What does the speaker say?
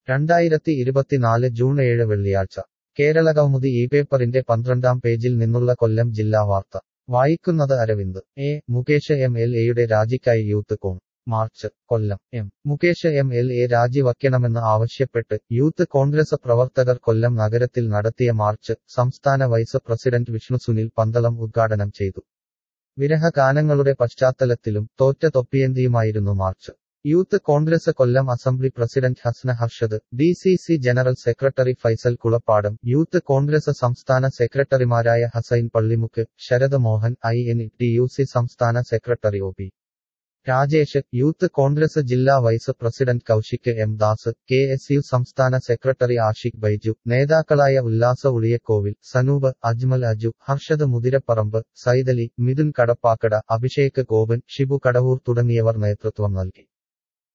രണ്ടായിരത്തി ഇരുപത്തിനാല് ജൂൺ ഏഴ് വെള്ളിയാഴ്ച കേരളകൗമുദി ഈ പേപ്പറിന്റെ പന്ത്രണ്ടാം പേജിൽ നിന്നുള്ള കൊല്ലം ജില്ലാ വാർത്ത വായിക്കുന്നത് Aravind A Mukesh M L എയുടെ രാജിക്കായി youth Con march Kollam M Mukesh M L A രാജിവയ്ക്കണമെന്ന് ആവശ്യപ്പെട്ട് യൂത്ത് കോൺഗ്രസ് പ്രവർത്തകർ കൊല്ലം നഗരത്തിൽ നടത്തിയ മാർച്ച് സംസ്ഥാന വൈസ് പ്രസിഡന്റ് വിഷ്ണു സുനിൽ പന്തളം ഉദ്ഘാടനം ചെയ്തു വിരഹഗാനങ്ങളുടെ പശ്ചാത്തലത്തിലും തോറ്റ തൊപ്പിയന്തിയുമായിരുന്നു march youth Congress Kollam assembly president Hasna Harshad D C C general secretary Faisal Kulappadam youth Congress സംസ്ഥാന സെക്രട്ടറിമാരായ Hussain Pallimukku Sarath Mohan I N T U C സംസ്ഥാന secretary O P Rajesh youth Congress ജില്ലാ vice president Kaushik M Das K S U സംസ്ഥാന സെക്രട്ടറി ആഷിഖ് ബൈജു നേതാക്കളായ ഉല്ലാസ ഉളിയക്കോവിൽ സനൂപ് അജ്മൽ അജു ഹർഷദ് മുതിരപ്പറമ്പ് സൈതലി മിഥുൻ കടപ്പാക്കട അഭിഷേക് ഗോപൻ ഷിബു കടവൂർ തുടങ്ങിയവർ നേതൃത്വം നൽകി